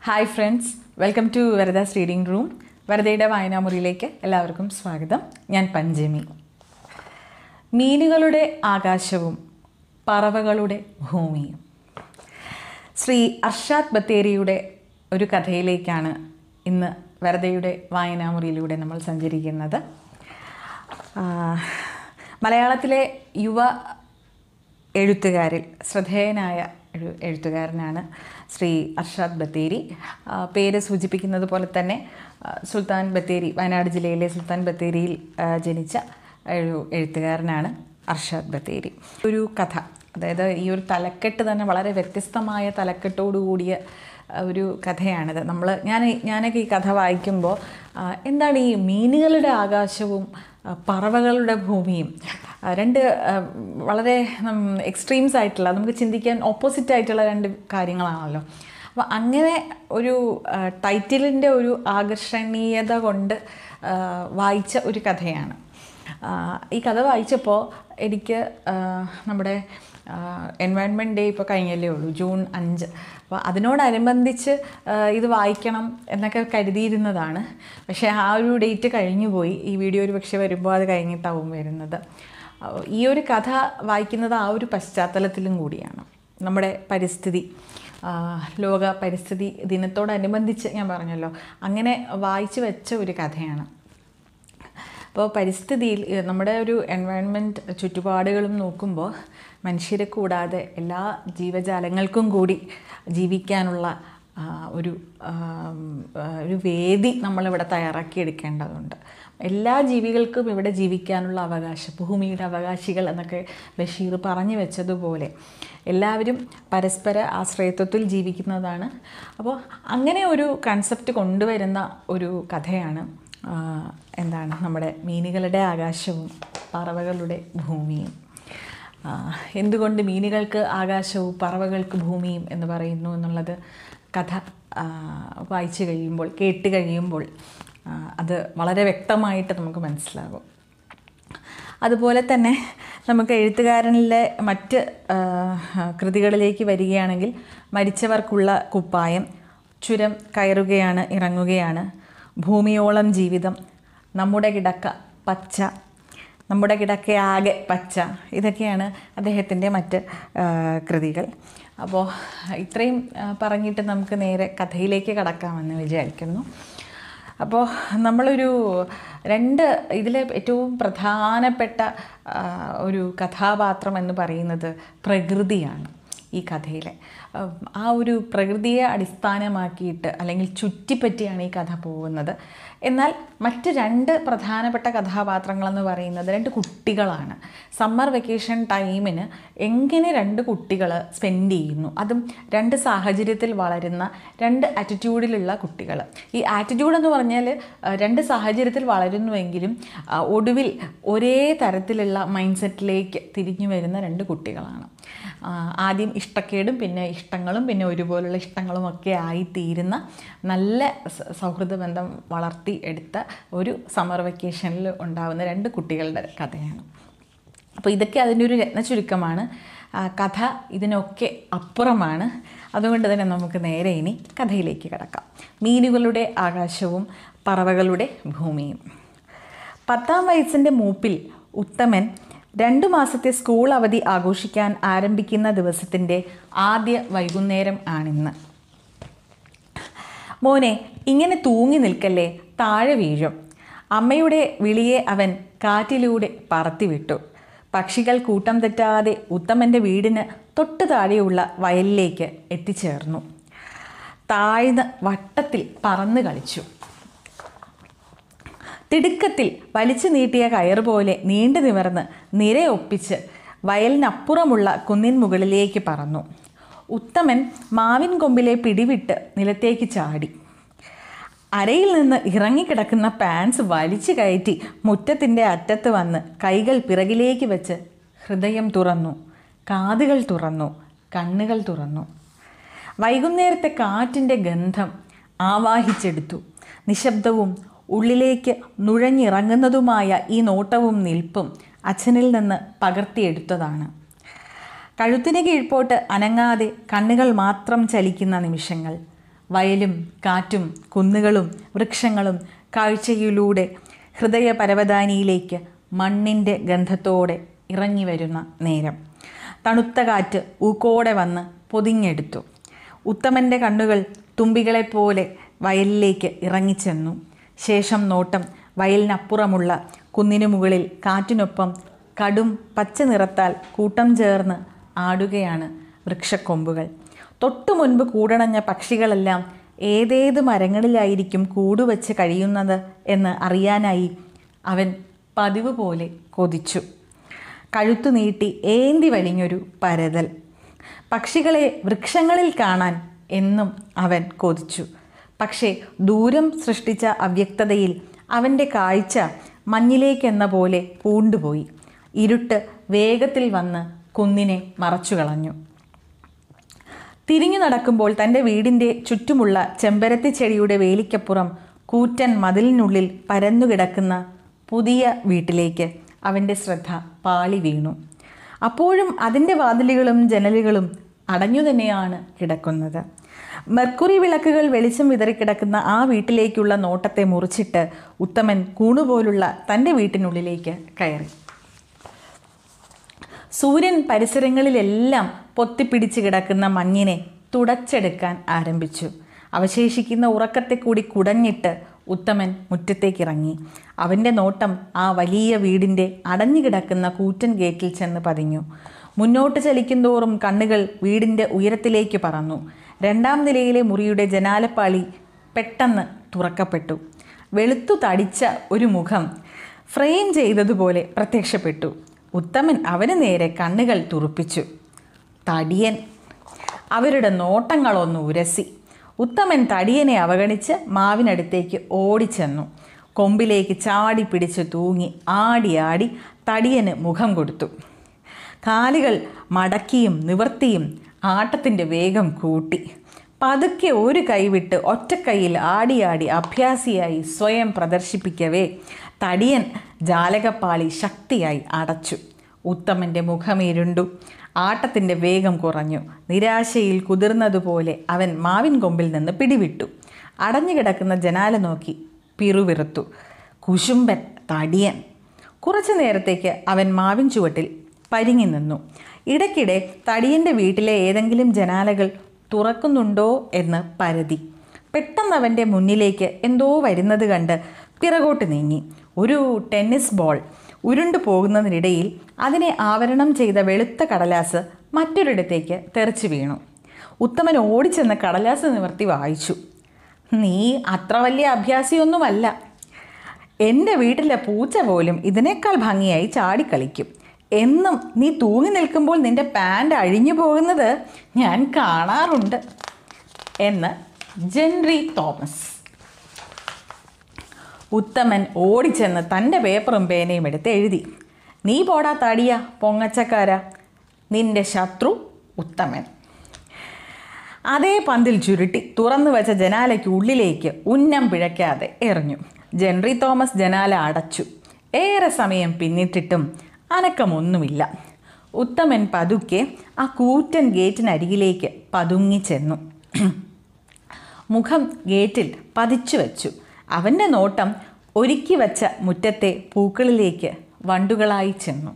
hi friends welcome to Varada's reading room വരദയുടെ വായനാമുറിയിലേക്ക് എല്ലാവർക്കും സ്വാഗതം ഞാൻ പഞ്ചമി മീനുകളുടെ ആകാശവും പറവകളുടെ ഭൂമിയും ശ്രീ അർഷാദ് ബത്തേരിയുടെ ഒരു കഥയിലേക്കാണ് ഇന്ന് വരദയുടെ വായനാമുറിയിലൂടെ നമ്മൾ സഞ്ചരിക്കുന്നത് ആ, മലയാളത്തിലെ യുവ എഴുത്തുകാരിൽ ശ്രദ്ധേയനായ ഒരു എഴുത്തുകാരനാണ് ശ്രീ അർഷാദ് ബത്തേരി ആ, പേര് സൂചിപ്പിക്കുന്നത് പോലെ തന്നെ ആ, സുൽത്താൻ ബത്തേരി വയനാട് ജില്ലയിലെ സുൽത്താൻ ബത്തേരിയിൽ ആ, ജനിച്ച ഒരു എഴുത്തുകാരനാണ് അർഷാദ് ബത്തേരി ഒരു കഥ അതായത് ഈ ഒരു തലക്കെട്ട് തന്നെ വളരെ വ്യത്യസ്തമായ തലക്കെട്ടോടു കൂടിയ ആ, ഒരു കഥയാണിത് നമ്മൾ ഞാൻ ഞാനൊക്കെ ഈ കഥ വായിക്കുമ്പോൾ ആ, എന്താണ് ഈ മീനുകളുടെ ആകാശവും ആ, പറവകളുടെ ഭൂമിയും ആ, രണ്ട് ആ, വളരെ എക്സ്ട്രീംസ് ആയിട്ടുള്ള നമുക്ക് ചിന്തിക്കാൻ ഓപ്പോസിറ്റ് ആയിട്ടുള്ള രണ്ട് കാര്യങ്ങളാണല്ലോ അപ്പോൾ അങ്ങനെ ഒരു ടൈറ്റിലിൻ്റെ ഒരു ആകർഷണീയത കൊണ്ട് ആ, വായിച്ച ഒരു കഥയാണ് ആ, ഈ കഥ വായിച്ചപ്പോൾ എനിക്ക് ആ, നമ്മുടെ എൻവയൺമെൻറ്റ് ഡേ ഇപ്പോൾ കഴിഞ്ഞല്ലേ ഉള്ളൂ ജൂൺ അഞ്ച് അപ്പോൾ അതിനോടനുബന്ധിച്ച് ആ, ഇത് വായിക്കണം എന്നൊക്കെ കരുതിയിരുന്നതാണ് പക്ഷേ ആ ഒരു ഡേറ്റ് കഴിഞ്ഞു പോയി ഈ വീഡിയോ ഒരു പക്ഷേ വരുമ്പോൾ അത് കഴിഞ്ഞിട്ടാവും വരുന്നത് ആ, ഈ ഒരു കഥ വായിക്കുന്നത് ആ ഒരു പശ്ചാത്തലത്തിലും കൂടിയാണ് നമ്മുടെ പരിസ്ഥിതി ആ, ലോക പരിസ്ഥിതി ദിനത്തോടനുബന്ധിച്ച് ഞാൻ പറഞ്ഞല്ലോ അങ്ങനെ വായിച്ചു വെച്ച ഒരു കഥയാണ് അപ്പോൾ പരിസ്ഥിതിയിൽ ഏ, നമ്മുടെ ഒരു എൻവയൺമെൻറ്റ് ചുറ്റുപാടുകളും നോക്കുമ്പോൾ മനുഷ്യരെ കൂടാതെ എല്ലാ ജീവജാലങ്ങൾക്കും കൂടി ജീവിക്കാനുള്ള ആ, ഒരു ആം, ആ, ഒരു വേദി നമ്മളിവിടെ തയ്യാറാക്കിയെടുക്കേണ്ടതുണ്ട് എല്ലാ ജീവികൾക്കും ഇവിടെ ജീവിക്കാനുള്ള അവകാശം ഭൂമിയുടെ അവകാശികൾ എന്നൊക്കെ ബഷീർ പറഞ്ഞു വെച്ചതുപോലെ എല്ലാവരും പരസ്പര ആശ്രയത്വത്തിൽ ജീവിക്കുന്നതാണ് അപ്പോൾ അങ്ങനെ ഒരു കൺസെപ്റ്റ് കൊണ്ടുവരുന്ന ഒരു കഥയാണ് ആ, എന്താണ് നമ്മുടെ മീനുകളുടെ ആകാശവും പറവകളുടെ ഭൂമിയും ആ, എന്തുകൊണ്ട് മീനുകൾക്ക് ആകാശവും പറവകൾക്ക് ഭൂമിയും എന്ന് പറയുന്നു എന്നുള്ളത് കഥ ആ, വായിച്ചു കഴിയുമ്പോൾ കേട്ട് കഴിയുമ്പോൾ ആ, അത് വളരെ വ്യക്തമായിട്ട് നമുക്ക് മനസ്സിലാകും അതുപോലെ തന്നെ നമുക്ക് എഴുത്തുകാരനിലെ മറ്റ് ആ, കൃതികളിലേക്ക് വരികയാണെങ്കിൽ മരിച്ചവർക്കുള്ള കുപ്പായം ചുരം കയറുകയാണ് ഇറങ്ങുകയാണ് ഭൂമിയോളം ജീവിതം നമ്മുടെ കിടക്ക പച്ച നമ്മുടെ കിടക്കയാകെ പച്ച ഇതൊക്കെയാണ് അദ്ദേഹത്തിൻ്റെ മറ്റ് ആ, കൃതികൾ അപ്പോൾ ഇത്രയും ആ, പറഞ്ഞിട്ട് നമുക്ക് നേരെ കഥയിലേക്ക് കടക്കാമെന്ന് വിചാരിക്കുന്നു അപ്പോൾ നമ്മളൊരു രണ്ട് ഇതിലെ ഏറ്റവും പ്രധാനപ്പെട്ട ആ, ഒരു കഥാപാത്രം എന്ന് പറയുന്നത് പ്രകൃതിയാണ് ഈ കഥയിലെ ഉം, ആ ഒരു പ്രകൃതിയെ അടിസ്ഥാനമാക്കിയിട്ട് അല്ലെങ്കിൽ ചുറ്റിപ്പറ്റിയാണ് ഈ കഥ പോകുന്നത് എന്നാൽ മറ്റ് രണ്ട് പ്രധാനപ്പെട്ട കഥാപാത്രങ്ങളെന്ന് പറയുന്നത് രണ്ട് കുട്ടികളാണ് സമ്മർ വെക്കേഷൻ ടൈമിന് എങ്ങനെ രണ്ട് കുട്ടികൾ സ്പെൻഡ് ചെയ്യുന്നു അതും രണ്ട് സാഹചര്യത്തിൽ വളരുന്ന രണ്ട് ആറ്റിറ്റ്യൂഡിലുള്ള കുട്ടികൾ ഈ ആറ്റിറ്റ്യൂഡ് എന്ന് പറഞ്ഞാൽ ആ, രണ്ട് സാഹചര്യത്തിൽ വളരുന്നുവെങ്കിലും ആ, ഒടുവിൽ ഒരേ തരത്തിലുള്ള മൈൻഡ് സെറ്റിലേക്ക് തിരിഞ്ഞു വരുന്ന രണ്ട് കുട്ടികളാണ് ആ, ആദ്യം ഇഷ്ടക്കേടും പിന്നെ ഇഷ്ടങ്ങളും പിന്നെ ഒരുപോലുള്ള ഇഷ്ടങ്ങളും ഒക്കെ ആയിത്തീരുന്ന നല്ല സ- സൗഹൃദ ബന്ധം വളർത്തി എടുത്ത ഒരു സമ്മർ വെക്കേഷനിൽ ഉണ്ടാകുന്ന രണ്ട് കുട്ടികളുടെ കഥയാണ് അപ്പോൾ ഇതൊക്കെ അതിൻ്റെ ഒരു രത്ന ചുരുക്കമാണ് ആ, കഥ ഇതിനൊക്കെ അപ്പുറമാണ് അതുകൊണ്ട് തന്നെ നമുക്ക് നേരെ ഇനി കഥയിലേക്ക് കിടക്കാം മീനുകളുടെ ആകാശവും പറവകളുടെ ഭൂമിയും പത്താം വയസ്സിൻ്റെ മൂപ്പിൽ ഉത്തമൻ രണ്ടു മാസത്തെ സ്കൂൾ അവധി ആഘോഷിക്കാൻ ആരംഭിക്കുന്ന ദിവസത്തിൻ്റെ ആദ്യ വൈകുന്നേരം ആണിന്ന് മോനെ ഇങ്ങനെ തൂങ്ങി നിൽക്കല്ലേ താഴെ വീഴും അമ്മയുടെ വിളിയെ അവൻ കാറ്റിലൂടെ പറത്തിവിട്ടു പക്ഷികൾ കൂട്ടം തെറ്റാതെ ഉത്തമൻ്റെ വീടിന് തൊട്ടു താഴെയുള്ള വയലിലേക്ക് എത്തിച്ചേർന്നു താഴ്ന്ന് വട്ടത്തിൽ പറന്ന് കളിച്ചു തിടുക്കത്തിൽ വലിച്ചു നീട്ടിയ കയർ പോലെ നീണ്ടു നിവർന്ന് നിരയൊപ്പിച്ച് വയലിനപ്പുറമുള്ള കുന്നിൻ മുകളിലേക്ക് പറന്നു ഉത്തമൻ മാവിൻ കൊമ്പിലെ പിടിവിട്ട് നിലത്തേക്ക് ചാടി അരയിൽ നിന്ന് ഇറങ്ങിക്കിടക്കുന്ന പാൻസ് വലിച്ചു കയറ്റി മുറ്റത്തിൻ്റെ അറ്റത്ത് വന്ന് കൈകൾ പിറകിലേക്ക് വെച്ച് ഹൃദയം തുറന്നു കാതുകൾ തുറന്നു കണ്ണുകൾ തുറന്നു വൈകുന്നേരത്തെ കാറ്റിൻ്റെ ഗന്ധം ആവാഹിച്ചെടുത്തു നിശബ്ദവും ഉള്ളിലേക്ക് നുഴഞ്ഞിറങ്ങുന്നതുമായ ഈ നോട്ടവും നിൽപ്പും അച്ഛനിൽ നിന്ന് പകർത്തിയെടുത്തതാണ് കഴുത്തിന് കീഴ്പോട്ട് അനങ്ങാതെ കണ്ണുകൾ മാത്രം ചലിക്കുന്ന നിമിഷങ്ങൾ വയലും കാറ്റും കുന്നുകളും വൃക്ഷങ്ങളും കാഴ്ചയിലൂടെ ഹൃദയ പരവതാനിയിലേക്ക് മണ്ണിൻ്റെ ഗന്ധത്തോടെ ഇറങ്ങി വരുന്ന നേരം തണുത്ത കാറ്റ് ഊക്കോടെ വന്ന് പൊതിഞ്ഞെടുത്തു ഉത്തമൻ്റെ കണ്ണുകൾ തുമ്പികളെപ്പോലെ വയലിലേക്ക് ഇറങ്ങിച്ചെന്നു ശേഷം നോട്ടം വയലിനപ്പുറമുള്ള കുന്നിനു മുകളിൽ കാറ്റിനൊപ്പം കടും പച്ച നിറത്താൽ കൂട്ടം ചേർന്ന് ആടുകയാണ് വൃക്ഷക്കൊമ്പുകൾ തൊട്ടു മുൻപ് കൂടണഞ്ഞ പക്ഷികളെല്ലാം ഏതേത് മരങ്ങളിലായിരിക്കും കൂടുവച്ച് കഴിയുന്നത് എന്ന് അറിയാനായി അവൻ പതിവ് പോലെ കൊതിച്ചു കഴുത്തു നീട്ടി ഏന്തി വലിഞ്ഞൊരു പരതൽ പക്ഷികളെ വൃക്ഷങ്ങളിൽ കാണാൻ എന്നും അവൻ കൊതിച്ചു പക്ഷേ ദൂരം സൃഷ്ടിച്ച അവ്യക്തതയിൽ അവൻ്റെ കാഴ്ച മഞ്ഞിലേക്കെന്ന പോലെ പൂണ്ടുപോയി ഇരുട്ട് വേഗത്തിൽ വന്ന് കുന്നിനെ മറച്ചു കളഞ്ഞു തിരിഞ്ഞു നടക്കുമ്പോൾ തൻ്റെ വീടിൻ്റെ ചുറ്റുമുള്ള ചെമ്പരത്തി ചെടിയുടെ വേലിക്കപ്പുറം കൂറ്റൻ മതിലിനുള്ളിൽ പരന്നുകിടക്കുന്ന പുതിയ വീട്ടിലേക്ക് അവൻ്റെ ശ്രദ്ധ പാളി വീണു അപ്പോഴും അതിൻ്റെ വാതിലുകളും ജനലുകളും അടഞ്ഞു തന്നെയാണ് കിടക്കുന്നത് മെർക്കുറി വിളക്കുകൾ വെളിച്ചം വിതറിക്കിടക്കുന്ന ആ വീട്ടിലേക്കുള്ള നോട്ടത്തെ മുറിച്ചിട്ട് ഉത്തമൻ കൂണുപോലുള്ള തൻ്റെ വീട്ടിനുള്ളിലേക്ക് കയറി സൂര്യൻ പരിസരങ്ങളിലെല്ലാം പൊത്തിപ്പിടിച്ച് കിടക്കുന്ന മഞ്ഞിനെ തുടച്ചെടുക്കാൻ ആരംഭിച്ചു അവശേഷിക്കുന്ന ഉറക്കത്തെ കൂടി കുടഞ്ഞിട്ട് ഉത്തമൻ മുറ്റത്തേക്കിറങ്ങി അവൻ്റെ നോട്ടം ആ വലിയ വീടിൻ്റെ അടഞ്ഞു കിടക്കുന്ന കൂറ്റൻ ഗേറ്റിൽ ചെന്ന് പതിഞ്ഞു മുന്നോട്ട് ചലിക്കുന്തോറും കണ്ണുകൾ വീടിൻ്റെ ഉയരത്തിലേക്ക് പറന്നു രണ്ടാം നിലയിലെ മുറിയുടെ ജനാലപ്പാളി പെട്ടെന്ന് തുറക്കപ്പെട്ടു വെളുത്തു തടിച്ച ഒരു മുഖം ഫ്രെയിം ചെയ്തതുപോലെ പ്രത്യക്ഷപ്പെട്ടു ഉത്തമൻ അവന് നേരെ കണ്ണുകൾ തുറപ്പിച്ചു തടിയൻ അവരുടെ നോട്ടങ്ങളൊന്ന് ഉരസി ഉത്തമൻ തടിയനെ അവഗണിച്ച് മാവിനടുത്തേക്ക് ഓടിച്ചെന്നു കൊമ്പിലേക്ക് ചാടി പിടിച്ച് തൂങ്ങി ആടി ആടി തടിയന് മുഖം കൊടുത്തു കാലുകൾ മടക്കിയും നിവർത്തിയും ആട്ടത്തിൻ്റെ വേഗം കൂട്ടി പതുക്കെ ഒരു കൈവിട്ട് ഒറ്റക്കൈയിൽ ആടിയാടി അഭ്യാസിയായി സ്വയം പ്രദർശിപ്പിക്കവേ തടിയൻ ജാലകപ്പാളി ശക്തിയായി അടച്ചു ഉത്തമൻ്റെ മുഖമിരുണ്ടു ആട്ടത്തിൻ്റെ വേഗം കുറഞ്ഞു നിരാശയിൽ കുതിർന്നതുപോലെ അവൻ മാവിൻ കൊമ്പിൽ നിന്ന് പിടിവിട്ടു അടഞ്ഞു കിടക്കുന്ന ജനാല നോക്കി പിറുവിറുത്തു കുശുമ്പൻ തടിയൻ കുറച്ചു നേരത്തേക്ക് അവൻ മാവിൻ ചുവട്ടിൽ പരിങ്ങി നിന്നു ഇടയ്ക്കിടെ തടിയൻ്റെ വീട്ടിലെ ഏതെങ്കിലും ജനാലകൾ തുറക്കുന്നുണ്ടോ എന്ന് പരതി പെട്ടെന്ന് അവൻ്റെ മുന്നിലേക്ക് എന്തോ വരുന്നത് കണ്ട് പിറകോട്ട് നീങ്ങി ഒരു ടെന്നീസ് ബോൾ ഉരുണ്ടു പോകുന്നതിനിടയിൽ അതിനെ ആവരണം ചെയ്ത വെളുത്ത കടലാസ് മറ്റൊരിടത്തേക്ക് തെറിച്ചു വീണു ഉത്തമൻ ഓടിച്ചെന്ന് കടലാസ് നിവർത്തി വായിച്ചു നീ അത്ര വലിയ അഭ്യാസിയൊന്നുമല്ല എൻ്റെ വീട്ടിലെ പൂച്ച പോലും ഇതിനേക്കാൾ ഭംഗിയായി ചാടിക്കളിക്കും എന്നും നീ തൂങ്ങി നിൽക്കുമ്പോൾ നിന്റെ പാൻറ് അഴിഞ്ഞു പോകുന്നത് ഞാൻ കാണാറുണ്ട് എന്ന് ജെൻറി തോമസ് ഉത്തമൻ ഓടിച്ചെന്ന് തൻ്റെ പേപ്പറും പേനയും എടുത്ത് എഴുതി നീ പോടാ തടിയ പൊങ്ങച്ചക്കാര നിന്റെ ശത്രു ഉത്തമൻ അതേ പന്തിൽ ചുരുട്ടി തുറന്നു വെച്ച ജനാലയ്ക്ക് ഉള്ളിലേക്ക് ഉന്നം പിഴയ്ക്കാതെ എറിഞ്ഞു ജെൻറി തോമസ് ജനാല അടച്ചു ഏറെ സമയം പിന്നിട്ടിട്ടും അനക്കമൊന്നുമില്ല ഉത്തമൻ പതുക്കെ ആ കൂറ്റൻ ഗേറ്റിനരികിലേക്ക് പതുങ്ങി ചെന്നു മുഖം ഗേറ്റിൽ പതിച്ചു വെച്ചു അവൻ്റെ നോട്ടം ഒരുക്കി വച്ച മുറ്റത്തെ പൂക്കളിലേക്ക് വണ്ടുകളായി ചെന്നു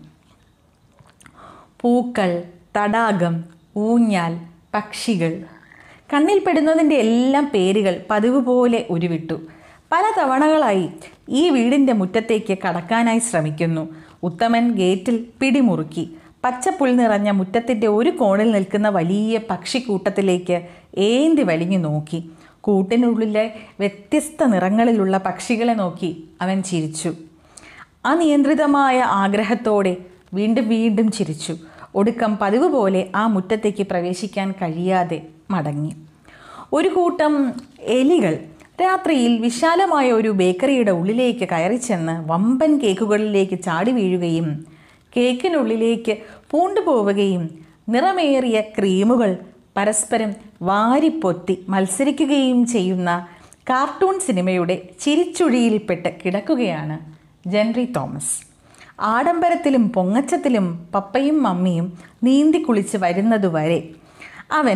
പൂക്കൾ തടാകം ഊഞ്ഞാൽ പക്ഷികൾ കണ്ണിൽപ്പെടുന്നതിൻ്റെ എല്ലാം പേരുകൾ പതിവ് പോലെ ഉരുവിട്ടു പല തവണകളായി ഈ വീടിൻ്റെ മുറ്റത്തേക്ക് കടക്കാനായി ശ്രമിക്കുന്നു ഉത്തമൻ ഗേറ്റിൽ പിടിമുറുക്കി പച്ചപ്പുൽ നിറഞ്ഞ മുറ്റത്തിൻ്റെ ഒരു കോണിൽ നിൽക്കുന്ന വലിയ പക്ഷിക്കൂട്ടത്തിലേക്ക് ഏന്തി വലിഞ്ഞു നോക്കി കൂട്ടിനുള്ളിലെ വ്യത്യസ്ത നിറങ്ങളിലുള്ള പക്ഷികളെ നോക്കി അവൻ ചിരിച്ചു അനിയന്ത്രിതമായ ആഗ്രഹത്തോടെ വീണ്ടും വീണ്ടും ചിരിച്ചു ഒടുക്കം പതിവ് പോലെ ആ മുറ്റത്തേക്ക് പ്രവേശിക്കാൻ കഴിയാതെ മടങ്ങി ഒരു കൂട്ടം എലികൾ രാത്രിയിൽ വിശാലമായ ഒരു ബേക്കറിയുടെ ഉള്ളിലേക്ക് കയറി ചെന്ന് വമ്പൻ കേക്കുകളിലേക്ക് ചാടി വീഴുകയും കേക്കിനുള്ളിലേക്ക് പൂണ്ടുപോവുകയും നിറമേറിയ ക്രീമുകൾ പരസ്പരം വാരിപ്പൊത്തി മത്സരിക്കുകയും ചെയ്യുന്ന കാർട്ടൂൺ സിനിമയുടെ ചിരിച്ചുഴിയിൽപ്പെട്ട് കിടക്കുകയാണ് ജെൻറി തോമസ് ആഡംബരത്തിലും പൊങ്ങച്ചത്തിലും പപ്പയും മമ്മിയും നീന്തി കുളിച്ച് വരുന്നതുവരെ അവൻ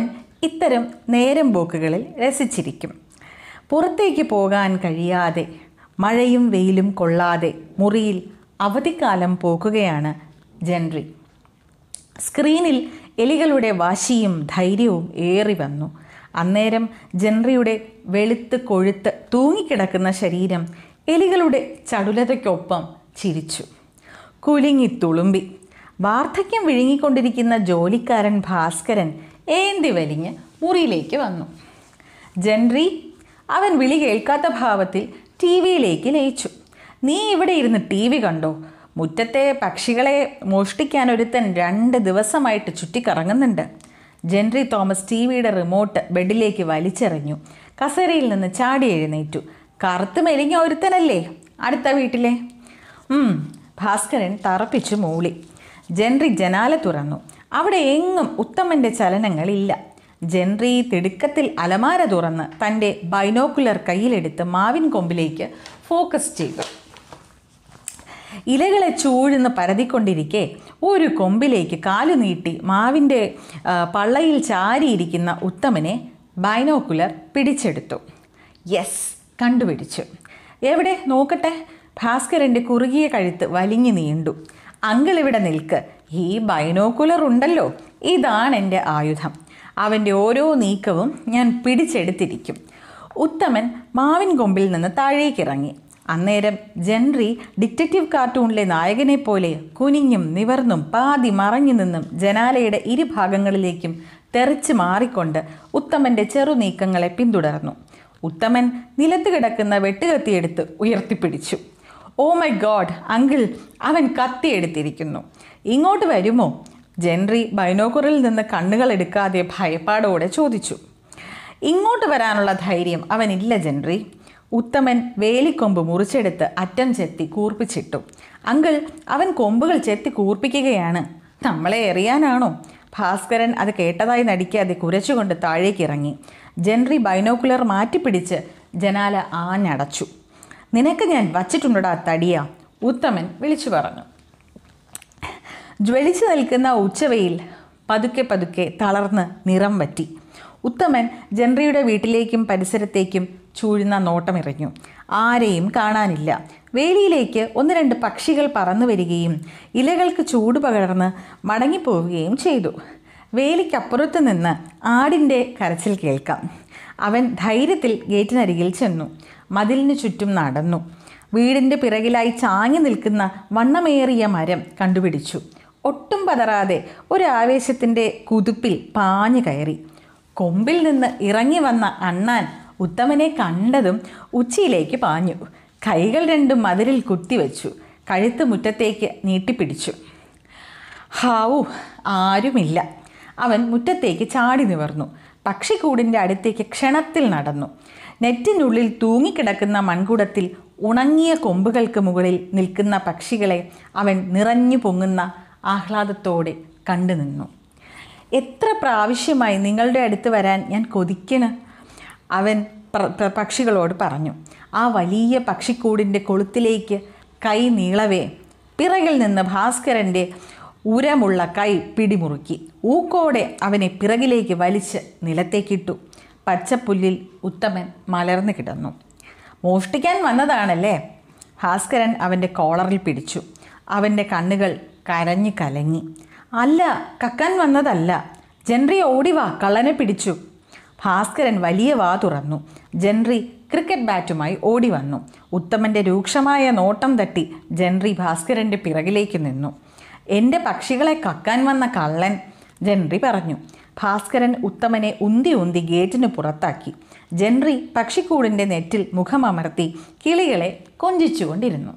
ഇത്തരം നേരം പോക്കുകളിൽ രസിച്ചിരിക്കും പുറത്തേക്ക് പോകാൻ കഴിയാതെ മഴയും വെയിലും കൊള്ളാതെ മുറിയിൽ അവധിക്കാലം പോക്കുകയാണ് ജൻറി സ്ക്രീനിൽ എലികളുടെ വാശിയും ധൈര്യവും ഏറി വന്നു അന്നേരം ജൻറിയുടെ വെളുത്ത് കൊഴുത്ത് തൂങ്ങിക്കിടക്കുന്ന ശരീരം എലികളുടെ ചടുലതയ്ക്കൊപ്പം ചിരിച്ചു കുലുങ്ങി തുളുമ്പി വാർദ്ധക്യം വിഴുങ്ങിക്കൊണ്ടിരിക്കുന്ന ജോലിക്കാരൻ ഭാസ്കരൻ ഏന്തി വലിഞ്ഞ് മുറിയിലേക്ക് വന്നു ജൻറി അവൻ വിളി കേൾക്കാത്ത ഭാവത്തിൽ ടി വിയിലേക്ക് ലയിച്ചു നീ ഇവിടെ ഇരുന്ന് ടി വി കണ്ടോ മുറ്റത്തെ പക്ഷികളെ മോഷ്ടിക്കാൻ ഒരുത്തൻ രണ്ട് ദിവസമായിട്ട് ചുറ്റിക്കറങ്ങുന്നുണ്ട് ജെൻറി തോമസ് ടി വിയുടെ റിമോട്ട് ബെഡിലേക്ക് വലിച്ചെറിഞ്ഞു കസേരയിൽ നിന്ന് ചാടി എഴുന്നേറ്റു കറുത്ത് മെലിഞ്ഞ ഒരുത്തനല്ലേ അടുത്ത വീട്ടിലെ ഉം, ഭാസ്കരൻ തറപ്പിച്ചു മൂളി ജെൻറി ജനാല തുറന്നു അവിടെ എങ്ങും ഉത്തമൻ്റെ ചലനങ്ങളില്ല ജെൻറി തിടുക്കത്തിൽ അലമാര തുറന്ന് തൻ്റെ ബൈനോക്കുലർ കയ്യിലെടുത്ത് മാവിൻ കൊമ്പിലേക്ക് ഫോക്കസ് ചെയ്തു ഇലകളെ ചൂഴ്ന്ന് പരതിക്കൊണ്ടിരിക്കെ ഒരു കൊമ്പിലേക്ക് കാലു നീട്ടി മാവിൻ്റെ ആ, പള്ളയിൽ ചാരിയിരിക്കുന്ന ഉത്തമനെ ബൈനോക്കുലർ പിടിച്ചെടുത്തു യെസ് കണ്ടുപിടിച്ചു എവിടെ നോക്കട്ടെ ഭാസ്കരൻ്റെ കുറുകിയ കഴുത്ത് വലിഞ്ഞു നീണ്ടു അങ്കിൾ ഇവിടെ നിൽക്ക് ഈ ബൈനോക്കുലർ ഉണ്ടല്ലോ ഇതാണ് എൻ്റെ ആയുധം അവൻ്റെ ഓരോ നീക്കവും ഞാൻ പിടിച്ചെടുത്തിരിക്കും ഉത്തമൻ മാവിൻ കൊമ്പിൽ നിന്ന് താഴേക്കിറങ്ങി അന്നേരം ജെൻറി ഡിറ്റക്റ്റീവ് കാർട്ടൂണിലെ നായകനെ പോലെ കുനിഞ്ഞും നിവർന്നും പാതി മറഞ്ഞു നിന്നും ജനാലയുടെ ഇരുഭാഗങ്ങളിലേക്കും തെറിച്ച് മാറിക്കൊണ്ട് ഉത്തമൻ്റെ ചെറു നീക്കങ്ങളെ പിന്തുടർന്നു ഉത്തമൻ നിലത്ത് കിടക്കുന്ന വെട്ടുകത്തിയെടുത്ത് ഉയർത്തിപ്പിടിച്ചു ഓ മൈ ഗോഡ് അങ്കിൾ അവൻ കത്തിയെടുത്തിരിക്കുന്നു ഇങ്ങോട്ട് വരുമോ ജെൻറി ബൈനോക്കുറിൽ നിന്ന് കണ്ണുകൾ എടുക്കാതെ ഭയപ്പാടോടെ ചോദിച്ചു ഇങ്ങോട്ട് വരാനുള്ള ധൈര്യം അവനില്ല ജെൻറി ഉത്തമൻ വേലിക്കൊമ്പ് മുറിച്ചെടുത്ത് അറ്റം ചെത്തി കൂർപ്പിച്ചിട്ടു അങ്കിൾ അവൻ കൊമ്പുകൾ ചെത്തി കൂർപ്പിക്കുകയാണ് നമ്മളെ എറിയാനാണോ ഭാസ്കരൻ അത് കേട്ടതായി നടിക്കാതെ കുരച്ചുകൊണ്ട് താഴേക്കിറങ്ങി ജെൻറി ബൈനോക്കുലർ മാറ്റിപ്പിടിച്ച് ജനാല ആഞ്ഞടച്ചു നിനക്ക് ഞാൻ വച്ചിട്ടുണ്ടടാ തടിയ ഉത്തമൻ വിളിച്ചു പറഞ്ഞു ജ്വലിച്ചു നിൽക്കുന്ന ഉച്ചവെയിൽ പതുക്കെ പതുക്കെ തളർന്ന് നിറം വറ്റി ഉത്തമൻ ജൻറിയുടെ വീട്ടിലേക്കും പരിസരത്തേക്കും ചൂഴുന്ന നോട്ടമിറങ്ങു ആരെയും കാണാനില്ല വേലിയിലേക്ക് ഒന്ന് രണ്ട് പക്ഷികൾ പറന്നു വരികയും ഇലകൾക്ക് ചൂട് പകർന്ന് മടങ്ങിപ്പോവുകയും ചെയ്തു വേലിക്കപ്പുറത്ത് നിന്ന് ആടിൻ്റെ കരച്ചിൽ കേൾക്കാം അവൻ ധൈര്യത്തിൽ ഗേറ്റിനരികിൽ ചെന്നു മതിലിന് ചുറ്റും നടന്നു വീടിൻ്റെ പിറകിലായി ചാങ്ങി നിൽക്കുന്ന വണ്ണമേറിയ മരം കണ്ടുപിടിച്ചു ഒട്ടും പതറാതെ ഒരു ആവേശത്തിൻ്റെ കുതിപ്പിൽ പാഞ്ഞു കയറി കൊമ്പിൽ നിന്ന് ഇറങ്ങി വന്ന അണ്ണാൻ ഉത്തമനെ കണ്ടതും ഉച്ചിയിലേക്ക് പാഞ്ഞു കൈകൾ രണ്ടും മതിലിൽ കുത്തിവെച്ചു കഴുത്ത് മുറ്റത്തേക്ക് നീട്ടിപ്പിടിച്ചു ഹാവു ആരുമില്ല അവൻ മുറ്റത്തേക്ക് ചാടി നിവർന്നു പക്ഷിക്കൂടിൻ്റെ അടുത്തേക്ക് ക്ഷണത്തിൽ നടന്നു നെറ്റിനുള്ളിൽ തൂങ്ങിക്കിടക്കുന്ന മൺകുടത്തിൽ ഉണങ്ങിയ കൊമ്പുകൾക്ക് മുകളിൽ നിൽക്കുന്ന പക്ഷികളെ അവൻ നിറഞ്ഞു പൊങ്ങുന്ന ആഹ്ലാദത്തോടെ കണ്ടു നിന്നു എത്ര പ്രാവശ്യമായി നിങ്ങളുടെ അടുത്ത് വരാൻ ഞാൻ കൊതിക്കണ് അവൻ പ്ര- പ്ര- പക്ഷികളോട് പറഞ്ഞു ആ വലിയ പക്ഷിക്കൂടിൻ്റെ കൊളുത്തിലേക്ക് കൈ നീളവേ പിറകിൽ നിന്ന് ഭാസ്കരൻ്റെ ഉരമുള്ള കൈ പിടിമുറുക്കി ഊക്കോടെ അവനെ പിറകിലേക്ക് വലിച്ച് നിലത്തേക്കിട്ടു പച്ചപ്പുല്ലിൽ ഉത്തമൻ മലർന്നു കിടന്നു മോഷ്ടിക്കാൻ വന്നതാണല്ലേ ഭാസ്കരൻ അവൻ്റെ കോളറിൽ പിടിച്ചു അവൻ്റെ കണ്ണുകൾ കരഞ്ഞു കലങ്ങി അല്ല കക്കാൻ വന്നതല്ല ജെൻറി ഓടിവാ കള്ളനെ പിടിച്ചു ഭാസ്കരൻ വലിയ വാ തുറന്നു ജെൻറി ക്രിക്കറ്റ് ബാറ്റുമായി ഓടി വന്നു ഉത്തമൻ്റെ രൂക്ഷമായ നോട്ടം തട്ടി ജെൻറി ഭാസ്കരൻ്റെ പിറകിലേക്ക് നിന്നു എൻ്റെ പക്ഷികളെ കക്കാൻ വന്ന കള്ളൻ ജെൻറി പറഞ്ഞു ഭാസ്കരൻ ഉത്തമനെ ഉന്തി ഉന്തി ഗേറ്റിന് പുറത്താക്കി ജെൻറി പക്ഷിക്കൂടിൻ്റെ നെറ്റിൽ മുഖമമർത്തി കിളികളെ കൊഞ്ചിച്ചുകൊണ്ടിരുന്നു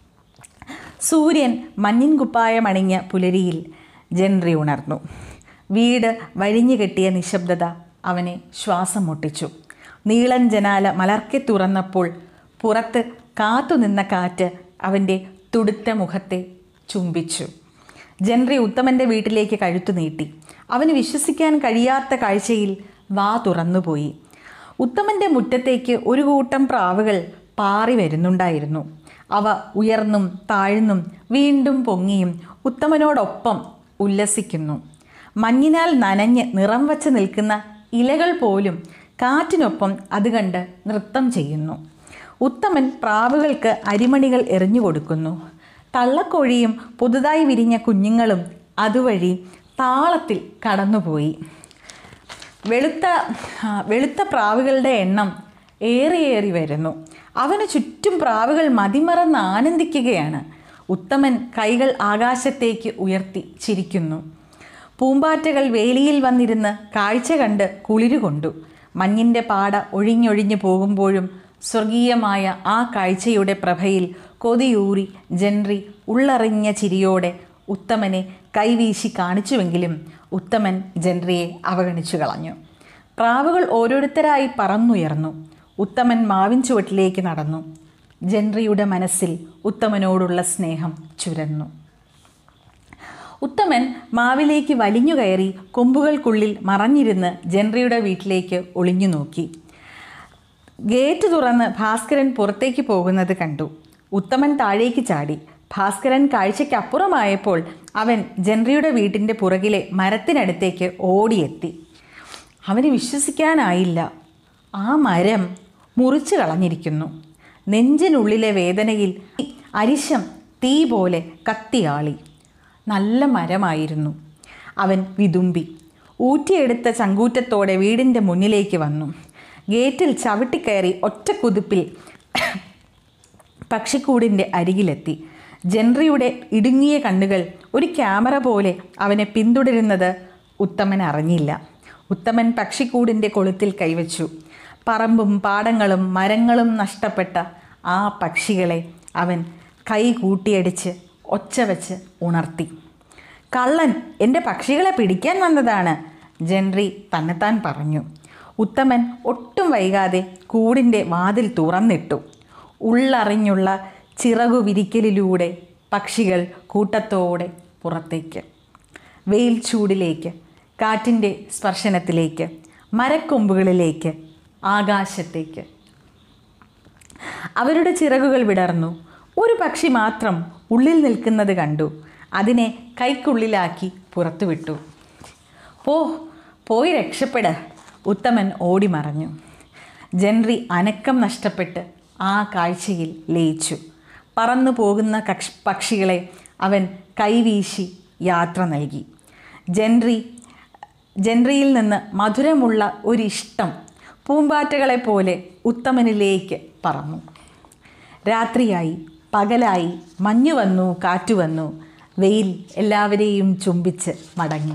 സൂര്യൻ മഞ്ഞിൻ കുപ്പായമണിഞ്ഞ പുലരിയിൽ ജെൻറി ഉണർന്നു വീട് വഴിഞ്ഞു കെട്ടിയ നിശബ്ദത അവനെ ശ്വാസം മുട്ടിച്ചു നീളൻ ജനാല മലർക്കെ തുറന്നപ്പോൾ പുറത്ത് കാത്തുനിന്ന കാറ്റ് അവൻ്റെ തുടുത്ത മുഖത്തെ ചുംബിച്ചു ജെൻറി ഉത്തമൻ്റെ വീട്ടിലേക്ക് കഴുത്തു നീട്ടി അവന് വിശ്വസിക്കാൻ കഴിയാത്ത കാഴ്ചയിൽ വാ തുറന്നുപോയി ഉത്തമൻ്റെ മുറ്റത്തേക്ക് ഒരു കൂട്ടം പ്രാവുകൾ പാറി വരുന്നുണ്ടായിരുന്നു അവ ഉയർന്നും താഴ്ന്നും വീണ്ടും പൊങ്ങിയും ഉത്തമനോടൊപ്പം ഉല്ലസിക്കുന്നു മഞ്ഞിനാൽ നനഞ്ഞ് നിറം വച്ച് നിൽക്കുന്ന ഇലകൾ പോലും കാറ്റിനൊപ്പം അത് കണ്ട് നൃത്തം ചെയ്യുന്നു ഉത്തമൻ പ്രാവുകൾക്ക് അരിമണികൾ എറിഞ്ഞു കൊടുക്കുന്നു തള്ളക്കോഴിയും പുതുതായി വിരിഞ്ഞ കുഞ്ഞുങ്ങളും അതുവഴി താളത്തിൽ കടന്നുപോയി വെളുത്ത ആ, വെളുത്ത പ്രാവുകളുടെ എണ്ണം ഏറിയേറി വരുന്നു അവന് ചുറ്റും പ്രാവുകൾ മതിമറന്ന് ആനന്ദിക്കുകയാണ് ഉത്തമൻ കൈകൾ ആകാശത്തേക്ക് ഉയർത്തി ചിരിക്കുന്നു പൂമ്പാറ്റകൾ വേലിയിൽ വന്നിരുന്ന് കാഴ്ച കണ്ട് കുളിരുകൊണ്ടു മഞ്ഞിൻ്റെ പാട ഒഴിഞ്ഞൊഴിഞ്ഞു പോകുമ്പോഴും സ്വർഗീയമായ ആ കാഴ്ചയുടെ പ്രഭയിൽ കൊതിയൂറി ജൻറി ഉള്ളറിഞ്ഞ ചിരിയോടെ ഉത്തമനെ കൈവീശി കാണിച്ചുവെങ്കിലും ഉത്തമൻ ജൻറിയെ അവഗണിച്ചു കളഞ്ഞു പ്രാവുകൾ ഓരോരുത്തരായി പറന്നുയർന്നു ഉത്തമൻ മാവിൻ ചുവട്ടിലേക്ക് നടന്നു ജൻറിയുടെ മനസ്സിൽ ഉത്തമനോടുള്ള സ്നേഹം ചുരന്നു ഉത്തമൻ മാവിലേക്ക് വലിഞ്ഞു കയറി കൊമ്പുകൾക്കുള്ളിൽ മറഞ്ഞിരുന്ന് ജൻറിയുടെ വീട്ടിലേക്ക് ഒളിഞ്ഞു നോക്കി ഗേറ്റ് തുറന്ന് ഭാസ്കരൻ പുറത്തേക്ക് പോകുന്നത് കണ്ടു ഉത്തമൻ താഴേക്ക് ചാടി ഭാസ്കരൻ കാഴ്ചയ്ക്കപ്പുറമായപ്പോൾ അവൻ ജൻറിയുടെ വീട്ടിൻ്റെ പുറകിലെ മരത്തിനടുത്തേക്ക് ഓടിയെത്തി അവന് വിശ്വസിക്കാനായില്ല ആ മരം മുറിച്ചു കളഞ്ഞിരിക്കുന്നു നെഞ്ചിനുള്ളിലെ വേദനയിൽ അരിശം തീ പോലെ കത്തിയാളി നല്ല മരമായിരുന്നു അവൻ വിതുമ്പി ഊറ്റിയെടുത്ത ചങ്കൂറ്റത്തോടെ വീടിൻ്റെ മുന്നിലേക്ക് വന്നു ഗേറ്റിൽ ചവിട്ടിക്കയറി ഒറ്റ കുതിപ്പിൽ പക്ഷിക്കൂടിൻ്റെ അരികിലെത്തി ജെൻറിയുടെ ഇടുങ്ങിയ കണ്ണുകൾ ഒരു ക്യാമറ പോലെ അവനെ പിന്തുടരുന്നത് ഉത്തമൻ അറിഞ്ഞില്ല ഉത്തമൻ പക്ഷിക്കൂടിൻ്റെ കൊളുത്തിൽ കൈവച്ചു പറമ്പും പാടങ്ങളും മരങ്ങളും നഷ്ടപ്പെട്ട ആ പക്ഷികളെ അവൻ കൈ കൂട്ടിയടിച്ച് ഒച്ച വെച്ച് ഉണർത്തി കള്ളൻ എൻ്റെ പക്ഷികളെ പിടിക്കാൻ വന്നതാണ് ജെൻറി തന്നെത്താൻ പറഞ്ഞു ഉത്തമൻ ഒട്ടും വൈകാതെ കൂടിൻ്റെ വാതിൽ തുറന്നിട്ടു ഉള്ളറിഞ്ഞുള്ള ചിറകു വിരിക്കലിലൂടെ പക്ഷികൾ കൂട്ടത്തോടെ പുറത്തേക്ക് വെയിൽ ചൂടിലേക്ക് കാറ്റിൻ്റെ സ്പർശനത്തിലേക്ക് മരക്കൊമ്പുകളിലേക്ക് ആകാശത്തേക്ക് അവരുടെ ചിറകുകൾ വിടർന്നു ഒരു പക്ഷി മാത്രം ഉള്ളിൽ നിൽക്കുന്നത് കണ്ടു അതിനെ കൈക്കുള്ളിലാക്കി പുറത്തുവിട്ടു പോ പോയി രക്ഷപ്പെട് ഉത്തമൻ ഓടി മറഞ്ഞു ജൻറി അനക്കം നഷ്ടപ്പെട്ട് ആ കാഴ്ചയിൽ ലയിച്ചു പറന്നു പോകുന്ന കക്ഷ പക്ഷികളെ അവൻ കൈവീശി യാത്ര നൽകി ജൻറി ജൻറിയിൽ നിന്ന് മധുരമുള്ള ഒരിഷ്ടം പൂമ്പാറ്റകളെ പോലെ ഉത്തമനിലേക്ക് പറന്നു രാത്രിയായി പകലായി മഞ്ഞു വന്നു കാറ്റു വന്നു വെയിൽ എല്ലാവരെയും ചുംബിച്ച് മടങ്ങി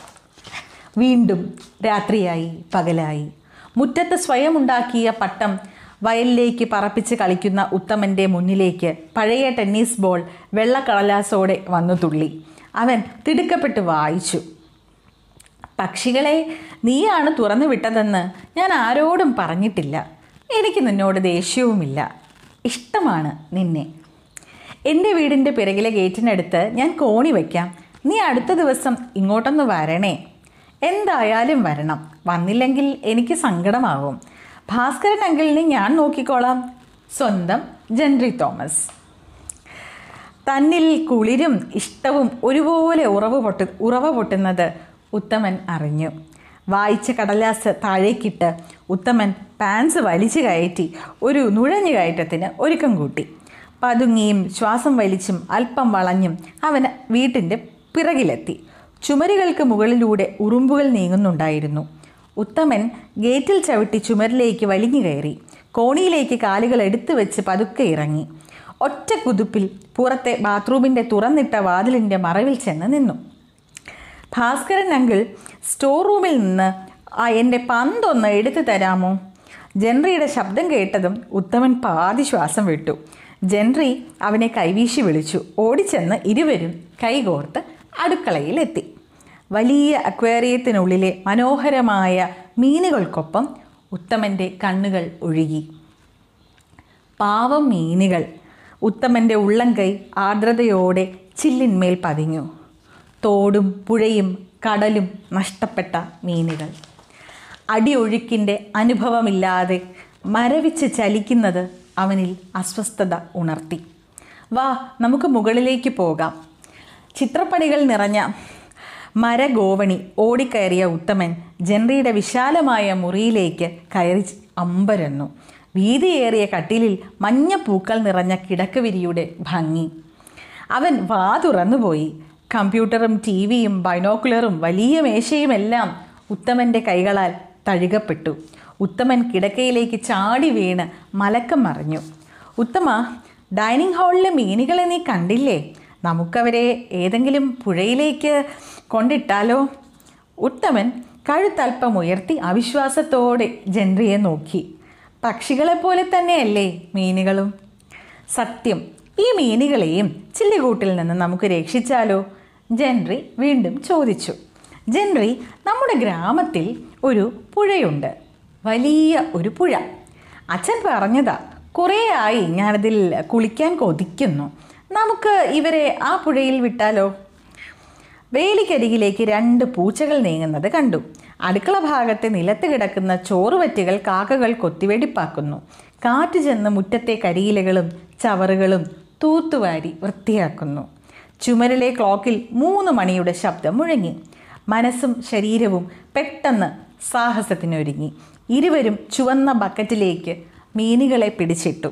വീണ്ടും രാത്രിയായി പകലായി മുറ്റത്ത് സ്വയം ഉണ്ടാക്കിയ പട്ടം വയലിലേക്ക് പറപ്പിച്ച് കളിക്കുന്ന ഉത്തമൻ്റെ മുന്നിലേക്ക് പഴയ ടെന്നീസ് ബോൾ വെള്ളക്കടലാസോടെ വന്നു തുള്ളി അവൻ തിടുക്കപ്പെട്ട് വായിച്ചു പക്ഷികളെ നീയാണ് തുറന്നു വിട്ടതെന്ന് ഞാൻ ആരോടും പറഞ്ഞിട്ടില്ല എനിക്ക് നിന്നോട് ദേഷ്യവുമില്ല ഇഷ്ടമാണ് നിന്നെ എൻ്റെ വീടിൻ്റെ പിറകിലെ ഗേറ്റിനടുത്ത് ഞാൻ കോണി വയ്ക്കാം നീ അടുത്ത ദിവസം ഇങ്ങോട്ടൊന്ന് വരണേ എന്തായാലും വരണം വന്നില്ലെങ്കിൽ എനിക്ക് സങ്കടമാവും ഭാസ്കരൻ അങ്കിളിനെ ഞാൻ നോക്കിക്കോളാം സ്വന്തം ജെൻറി തോമസ് തന്നിൽ കുളിരും ഇഷ്ടവും ഒരുപോലെ ഉറവ് പൊട്ടു ഉറവ പൊട്ടുന്നത് ഉത്തമൻ അറിഞ്ഞു വായിച്ച കടലാസ് താഴേക്കിട്ട് ഉത്തമൻ പാൻസ് വലിച്ചു കയറ്റി ഒരു നുഴഞ്ഞു കയറ്റത്തിന് ഒരുക്കം കൂട്ടി പതുങ്ങിയും ശ്വാസം വലിച്ചും അല്പം വളഞ്ഞും അവൻ വീട്ടിൻ്റെ പിറകിലെത്തി ചുമരുകൾക്ക് മുകളിലൂടെ ഉറുമ്പുകൾ നീങ്ങുന്നുണ്ടായിരുന്നു ഉത്തമൻ ഗേറ്റിൽ ചവിട്ടി ചുമരിലേക്ക് വലിഞ്ഞു കയറി കോണിയിലേക്ക് കാലുകൾ എടുത്തു വെച്ച് പതുക്കെ ഇറങ്ങി ഒറ്റ കുതുപ്പിൽ പുറത്തെ ബാത്റൂമിൻ്റെ തുറന്നിട്ട വാതിലിൻ്റെ മറവിൽ ചെന്ന് നിന്നു ഭാസ്കരൻ അങ്കിൾ സ്റ്റോർ റൂമിൽ നിന്ന് ആ എൻ്റെ പന്തൊന്ന് എടുത്തു തരാമോ ജെൻറിയുടെ ശബ്ദം കേട്ടതും ഉത്തമൻ പാതി ശ്വാസം വിട്ടു ജെൻറി അവനെ കൈവീശി വിളിച്ചു ഓടിച്ചെന്ന് ഇരുവരും കൈകോർത്ത് അടുക്കളയിലെത്തി വലിയ അക്വേറിയത്തിനുള്ളിലെ മനോഹരമായ മീനുകൾക്കൊപ്പം ഉത്തമൻ്റെ കണ്ണുകൾ ഒഴുകി പാവം മീനുകൾ ഉത്തമൻ്റെ ഉള്ളംകൈ ആർദ്രതയോടെ ചില്ലിന്മേൽ പതിഞ്ഞു തോടും പുഴയും കടലും നഷ്ടപ്പെട്ട മീനുകൾ അടിയൊഴുക്കിൻ്റെ അനുഭവമില്ലാതെ മരവിച്ച് ചലിക്കുന്നത് അവനിൽ അസ്വസ്ഥത ഉണർത്തി വാ നമുക്ക് മുകളിലേക്ക് പോകാം ചിത്രപ്പണികൾ നിറഞ്ഞ മരഗോവണി ഓടിക്കയറിയ ഉത്തമൻ ജനറിയുടെ വിശാലമായ മുറിയിലേക്ക് കയറി അമ്പരന്നു വീതിയേറിയ കട്ടിലിൽ മഞ്ഞപ്പൂക്കൾ നിറഞ്ഞ കിടക്കവിരിയുടെ ഭംഗി അവൻ വാ തുറന്നുപോയി കമ്പ്യൂട്ടറും ടി വിയും ബൈനോക്കുലറും വലിയ മേശയുമെല്ലാം ഉത്തമൻ്റെ കൈകളാൽ തഴുകപ്പെട്ടു ഉത്തമൻ കിടക്കയിലേക്ക് ചാടി വീണ് മലക്കം മറിഞ്ഞു ഉത്തമ ഡൈനിങ് ഹാളിലെ മീനുകളെ നീ കണ്ടില്ലേ നമുക്കവരെ ഏതെങ്കിലും പുഴയിലേക്ക് കൊണ്ടിട്ടാലോ ഉത്തമൻ കഴുത്തൽപ്പം ഉയർത്തി അവിശ്വാസത്തോടെ ജൻറിയെ നോക്കി പക്ഷികളെപ്പോലെ തന്നെയല്ലേ മീനുകളും സത്യം ഈ മീനുകളെയും ചില്ലികൂട്ടിൽ നിന്ന് നമുക്ക് രക്ഷിച്ചാലോ ജെൻറി വീണ്ടും ചോദിച്ചു ജെൻറി നമ്മുടെ ഗ്രാമത്തിൽ ഒരു പുഴയുണ്ട് വലിയ ഒരു പുഴ അച്ഛൻ പറഞ്ഞതാ കുറേ ആയി ഞാനതിൽ കുളിക്കാൻ കൊതിക്കുന്നു നമുക്ക് ഇവരെ ആ പുഴയിൽ വിട്ടാലോ വേലിക്കരികിലേക്ക് രണ്ട് പൂച്ചകൾ നീങ്ങുന്നത് കണ്ടു അടുക്കള ഭാഗത്തെ നിലത്ത് കിടക്കുന്ന ചോറുവറ്റികൾ കാക്കകൾ കൊത്തിവെടിപ്പാക്കുന്നു കാറ്റ് ചെന്ന് മുറ്റത്തെ കരിയിലകളും ചവറുകളും തൂത്തുവാരി വൃത്തിയാക്കുന്നു ചുമരിലെ ക്ലോക്കിൽ മൂന്ന് മണിയുടെ ശബ്ദം മുഴങ്ങി മനസ്സും ശരീരവും പെട്ടെന്ന് സാഹസത്തിനൊരുങ്ങി ഇരുവരും ചുവന്ന ബക്കറ്റിലേക്ക് മീനുകളെ പിടിച്ചിട്ടു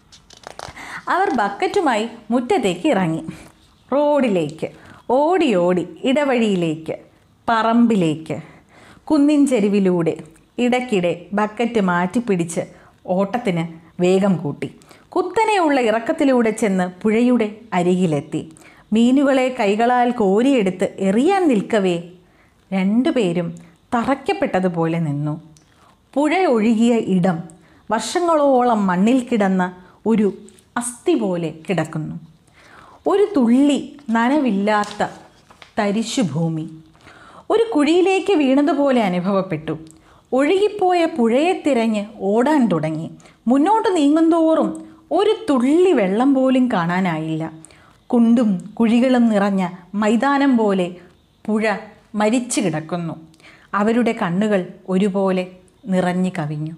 അവർ ബക്കറ്റുമായി മുറ്റത്തേക്ക് ഇറങ്ങി റോഡിലേക്ക് ഓടി ഓടി ഇടവഴിയിലേക്ക് പറമ്പിലേക്ക് കുന്നിൻ ചെരുവിലൂടെ ഇടയ്ക്കിടെ ബക്കറ്റ് മാറ്റിപ്പിടിച്ച് ഓട്ടത്തിന് വേഗം കൂട്ടി കുത്തനെയുള്ള ഇറക്കത്തിലൂടെ ചെന്ന് പുഴയുടെ അരികിലെത്തി മീനുകളെ കൈകളാൽ കോരിയെടുത്ത് എറിയാൻ നിൽക്കവേ രണ്ടുപേരും തറയ്ക്കപ്പെട്ടതുപോലെ നിന്നു പുഴ ഒഴുകിയ ഇടം വർഷങ്ങളോളം മണ്ണിൽ കിടന്ന ഒരു അസ്ഥി പോലെ കിടക്കുന്നു ഒരു തുള്ളി നനവില്ലാത്ത തരിശുഭൂമി ഒരു കുഴിയിലേക്ക് വീണതുപോലെ അനുഭവപ്പെട്ടു ഒഴുകിപ്പോയ പുഴയെ തിരഞ്ഞ് ഓടാൻ തുടങ്ങി മുന്നോട്ട് നീങ്ങുന്തോറും ഒരു തുള്ളി വെള്ളം പോലും കാണാനായില്ല കുണ്ടും കുഴികളും നിറഞ്ഞ മൈതാനം പോലെ പുഴ മരിച്ചു കിടക്കുന്നു അവരുടെ കണ്ണുകൾ ഒരുപോലെ നിറഞ്ഞു കവിഞ്ഞു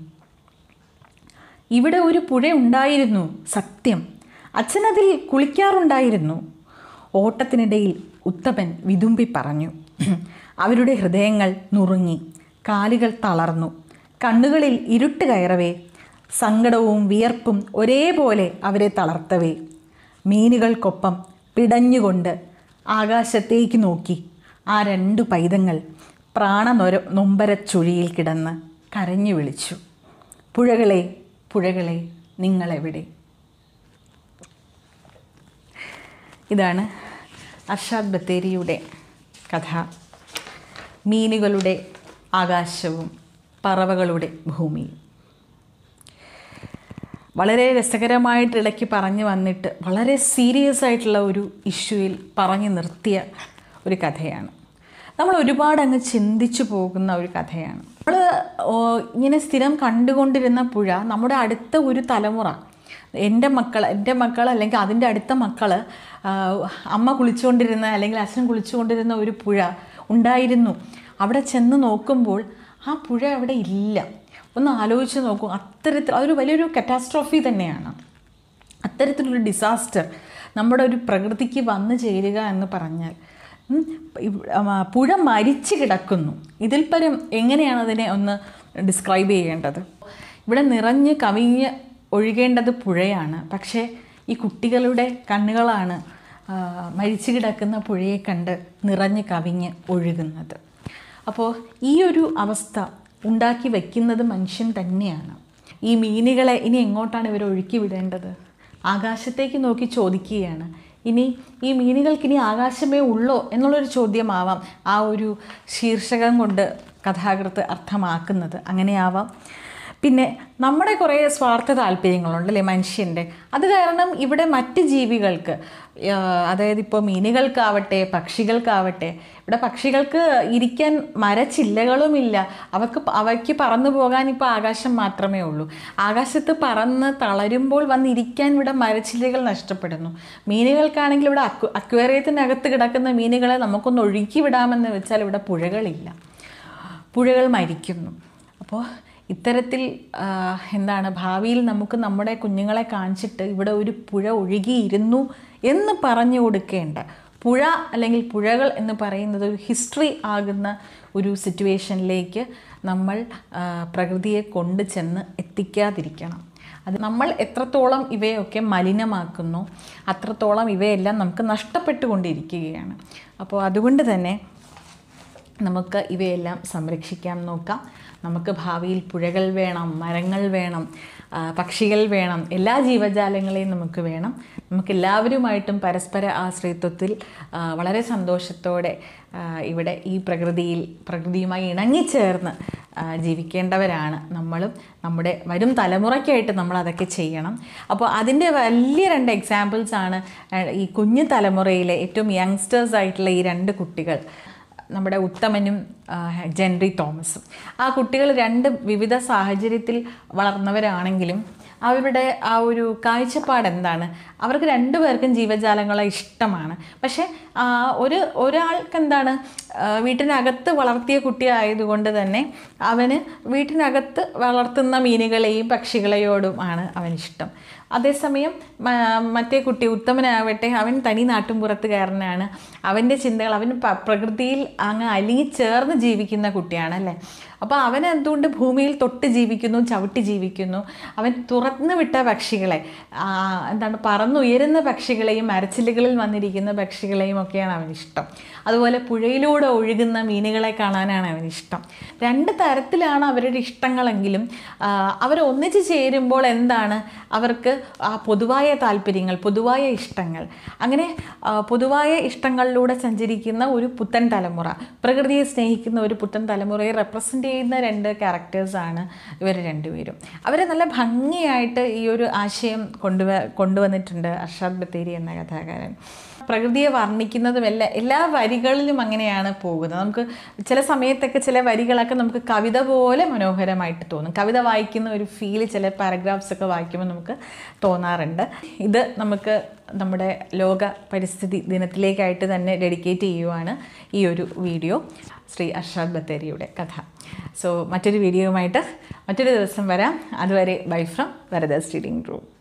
ഇവിടെ ഒരു പുഴ ഉണ്ടായിരുന്നു സത്യം അച്ഛനതിൽ കുളിക്കാറുണ്ടായിരുന്നു ഓട്ടത്തിനിടയിൽ ഉത്തമൻ വിതുമ്പി പറഞ്ഞു അവരുടെ ഹൃദയങ്ങൾ നുറുങ്ങി കാലുകൾ തളർന്നു കണ്ണുകളിൽ ഇരുട്ട് കയറവേ സങ്കടവും വിയർപ്പും ഒരേപോലെ അവരെ തളർത്തവേ മീനുകൾക്കൊപ്പം പിടഞ്ഞുകൊണ്ട് ആകാശത്തേക്ക് നോക്കി ആ രണ്ടു പൈതങ്ങൾ പ്രാണനൊര നൊമ്പരച്ചുഴിയിൽ കിടന്ന് കരഞ്ഞു വിളിച്ചു പുഴകളെ പുഴകളെ നിങ്ങളെവിടെ ഇതാണ് അർഷാദ് ബത്തേരിയുടെ കഥ മീനുകളുടെ ആകാശവും പറവകളുടെ ഭൂമിയും വളരെ രസകരമായിട്ട് ഇടയ്ക്ക് പറഞ്ഞു വന്നിട്ട് വളരെ സീരിയസ് ആയിട്ടുള്ള ഒരു ഇഷ്യൂവിൽ പറഞ്ഞു നിർത്തിയ ഒരു കഥയാണ് നമ്മൾ ഒരുപാട് അങ്ങ് ചിന്തിച്ചു പോകുന്ന ഒരു കഥയാണ് നമ്മൾ ഇങ്ങനെ സ്ഥിരം കണ്ടുകൊണ്ടിരുന്ന പുഴ നമ്മുടെ അടുത്ത ഒരു തലമുറ എൻ്റെ മക്കൾ എൻ്റെ മക്കൾ അല്ലെങ്കിൽ അതിൻ്റെ അടുത്ത മക്കൾ അമ്മ കുളിച്ചുകൊണ്ടിരുന്ന അല്ലെങ്കിൽ അച്ഛൻ കുളിച്ചുകൊണ്ടിരുന്ന ഒരു പുഴ ഉണ്ടായിരുന്നു അവിടെ ചെന്ന് നോക്കുമ്പോൾ ആ പുഴ അവിടെ ഇല്ല ഒന്ന് ആലോചിച്ച് നോക്കൂ അത്തരത്തിൽ അതൊരു വലിയൊരു കറ്റാസ്ട്രോഫി തന്നെയാണ് അത്തരത്തിലൊരു ഡിസാസ്റ്റർ നമ്മുടെ ഒരു പ്രകൃതിക്ക് വന്നു ചേരുക എന്ന് പറഞ്ഞാൽ ഉം, ഇവ്- ആ, പുഴ മരിച്ചു കിടക്കുന്നു ഇതിൽ പരം എങ്ങനെയാണ് അതിനെ ഒന്ന് ഡിസ്ക്രൈബ് ചെയ്യേണ്ടത് ഇവിടെ നിറഞ്ഞ് കവിഞ്ഞ് ഒഴുകേണ്ടത് പുഴയാണ് പക്ഷേ ഈ കുട്ടികളുടെ കണ്ണുകളാണ് ആ, മരിച്ചു കിടക്കുന്ന പുഴയെ കണ്ട് നിറഞ്ഞ് കവിഞ്ഞ് ഒഴുകുന്നത് അപ്പോൾ ഈ ഒരു അവസ്ഥ ഉണ്ടാക്കി വയ്ക്കുന്നത് മനുഷ്യൻ തന്നെയാണ് ഈ മീനുകളെ ഇനി എങ്ങോട്ടാണ് ഇവർ ഒഴുക്കി വിടേണ്ടത് ആകാശത്തേക്ക് നോക്കി ചോദിക്കുകയാണ് ഇനി ഈ മീനുകൾക്ക് ഇനി ആകാശമേ ഉള്ളോ എന്നുള്ളൊരു ചോദ്യമാവാം ആ ഒരു ശീർഷകം കൊണ്ട് കഥാകൃത്ത് അർത്ഥമാക്കുന്നത് അങ്ങനെയാവാം പിന്നെ നമ്മുടെ കുറേ സ്വാർത്ഥ താല്പര്യങ്ങളുണ്ടല്ലേ മനുഷ്യൻ്റെ അത് കാരണം ഇവിടെ മറ്റ് ജീവികൾക്ക് ആ, അതായത് ഇപ്പോൾ മീനുകൾക്കാവട്ടെ പക്ഷികൾക്കാവട്ടെ ഇവിടെ പക്ഷികൾക്ക് ഇരിക്കാൻ മരച്ചില്ലകളുമില്ല അവർക്ക് പ- അവയ്ക്ക് പറന്നു പോകാൻ ഇപ്പോൾ ആകാശം മാത്രമേ ഉള്ളൂ ആകാശത്ത് പറന്ന് തളരുമ്പോൾ വന്നിരിക്കാൻ ഇവിടെ മരച്ചില്ലകൾ നഷ്ടപ്പെടുന്നു മീനുകൾക്കാണെങ്കിൽ ഇവിടെ അക്വ അക്വേറിയത്തിനകത്ത് കിടക്കുന്ന മീനുകളെ നമുക്കൊന്ന് ഒഴുക്കി വിടാമെന്ന് വെച്ചാൽ ഇവിടെ പുഴകളില്ല പുഴകൾ മരിക്കുന്നു അപ്പോൾ ഇത്തരത്തിൽ ആ, എന്താണ് ഭാവിയിൽ നമുക്ക് നമ്മുടെ കുഞ്ഞുങ്ങളെ കാണിച്ചിട്ട് ഇവിടെ ഒരു പുഴ ഒഴുകിയിരുന്നു എന്ന് പറഞ്ഞു കൊടുക്കേണ്ട പുഴ അല്ലെങ്കിൽ പുഴകൾ എന്ന് പറയുന്നത് ഒരു ഹിസ്റ്ററി ആകുന്ന ഒരു സിറ്റുവേഷനിലേക്ക് നമ്മൾ ആ, പ്രകൃതിയെ കൊണ്ടു ചെന്ന് എത്തിക്കാതിരിക്കണം അത് നമ്മൾ എത്രത്തോളം ഇവയൊക്കെ മലിനമാക്കുന്നു അത്രത്തോളം ഇവയെല്ലാം നമുക്ക് നഷ്ടപ്പെട്ടുകൊണ്ടിരിക്കുകയാണ് അപ്പോൾ അതുകൊണ്ട് തന്നെ നമുക്ക് ഇവയെല്ലാം സംരക്ഷിക്കാൻ നോക്കാം നമുക്ക് ഭാവിയിൽ പുഴകൾ വേണം മരങ്ങൾ വേണം ആ, പക്ഷികൾ വേണം എല്ലാ ജീവജാലങ്ങളെയും നമുക്ക് വേണം നമുക്ക് എല്ലാവരുമായിട്ടും പരസ്പര ആശ്രയത്വത്തിൽ ആ, വളരെ സന്തോഷത്തോടെ ആ, ഇവിടെ ഈ പ്രകൃതിയിൽ പ്രകൃതിയുമായി ഇണങ്ങിച്ചേർന്ന് ആ, ജീവിക്കേണ്ടവരാണ് നമ്മളും നമ്മുടെ വരും തലമുറയ്ക്കായിട്ട് നമ്മൾ അതൊക്കെ ചെയ്യണം അപ്പോൾ അതിൻ്റെ വലിയ രണ്ട് എക്സാമ്പിൾസ് ആണ് ആ, ഈ കുഞ്ഞു തലമുറയിലെ ഏറ്റവും യങ്സ്റ്റേഴ്സ് ആയിട്ടുള്ള ഈ രണ്ട് കുട്ടികൾ നമ്മുടെ ഉത്തമനും ആ, ജെൻറി തോമസും ആ കുട്ടികൾ രണ്ട് വിവിധ സാഹചര്യത്തിൽ വളർന്നവരാണെങ്കിലും അവരുടെ ആ ഒരു കാഴ്ചപ്പാട് എന്താണ് അവർക്ക് രണ്ടുപേർക്കും ജീവജാലങ്ങളെ ഇഷ്ടമാണ് പക്ഷേ ആ, ഒരു ഒരാൾക്ക് എന്താണ് ആ, വീട്ടിനകത്ത് വളർത്തിയ കുട്ടി ആയതുകൊണ്ട് തന്നെ അവന് വീട്ടിനകത്ത് വളർത്തുന്ന മീനുകളെയും പക്ഷികളെയോടും ആണ് അവനിഷ്ടം അതേസമയം മ- മറ്റേ കുട്ടി ഉത്തമനാവട്ടെ അവൻ തനി നാട്ടുംപുറത്തുകാരനാണ് അവൻ്റെ ചിന്തകൾ അവൻ പ- പ്രകൃതിയിൽ അങ്ങ് അലിങ്ങി ചേർന്ന് ജീവിക്കുന്ന കുട്ടിയാണ് അല്ലേ അപ്പോൾ അവൻ എന്തുകൊണ്ട് ഭൂമിയിൽ തൊട്ട് ജീവിക്കുന്നു ചവിട്ടി ജീവിക്കുന്നു അവൻ തുറന്നു വിട്ട പക്ഷികളെ ആ, എന്താണ് പറന്നുയരുന്ന പക്ഷികളെയും മരച്ചില്ലുകളിൽ വന്നിരിക്കുന്ന പക്ഷികളെയും ഒക്കെയാണ് അവന് ഇഷ്ടം അതുപോലെ പുഴയിലൂടെ ഒഴുകുന്ന മീനുകളെ കാണാനാണ് അവന് ഇഷ്ടം രണ്ട് തരത്തിലാണ് അവരുടെ ഇഷ്ടങ്ങളെങ്കിലും ആ, അവർ ഒന്നിച്ച് ചേരുമ്പോൾ എന്താണ് അവർക്ക് ആ പൊതുവായ താല്പര്യങ്ങൾ പൊതുവായ ഇഷ്ടങ്ങൾ അങ്ങനെ ആ, പൊതുവായ ഇഷ്ടങ്ങളിലൂടെ സഞ്ചരിക്കുന്ന ഒരു പുത്തൻ തലമുറ പ്രകൃതിയെ സ്നേഹിക്കുന്ന ഒരു പുത്തൻ തലമുറയെ റെപ്രസെൻ്റ് ചെയ്യുന്ന രണ്ട് ക്യാരക്ടേഴ്സാണ് ഇവർ രണ്ടുപേരും അവരെ നല്ല ഭംഗിയായിട്ട് ഈ ഒരു ആശയം കൊണ്ടുവ കൊണ്ടുവന്നിട്ടുണ്ട് അർഷാദ് ബത്തേരി എന്ന കഥാകാരൻ പ്രകൃതിയെ വർണ്ണിക്കുന്നതും എല്ലാ എല്ലാ വരികളിലും അങ്ങനെയാണ് പോകുന്നത് നമുക്ക് ചില സമയത്തൊക്കെ ചില വരികളൊക്കെ നമുക്ക് കവിത പോലെ മനോഹരമായിട്ട് തോന്നും കവിത വായിക്കുന്ന ഒരു ഫീൽ ചില പാരഗ്രാഫ്സ് ഒക്കെ വായിക്കുമ്പോൾ നമുക്ക് തോന്നാറുണ്ട് ഇത് നമുക്ക് നമ്മുടെ ലോക പരിസ്ഥിതി ദിനത്തിലേക്കായിട്ട് തന്നെ ഡെഡിക്കേറ്റ് ചെയ്യുവാണ് ഈ ഒരു വീഡിയോ ശ്രീ അർഷാദ് ബത്തേരിയുടെ കഥ സോ മറ്റൊരു വീഡിയോയുമായിട്ട് മറ്റൊരു ദിവസം വരാം അതുവരെ bye from Varada reading room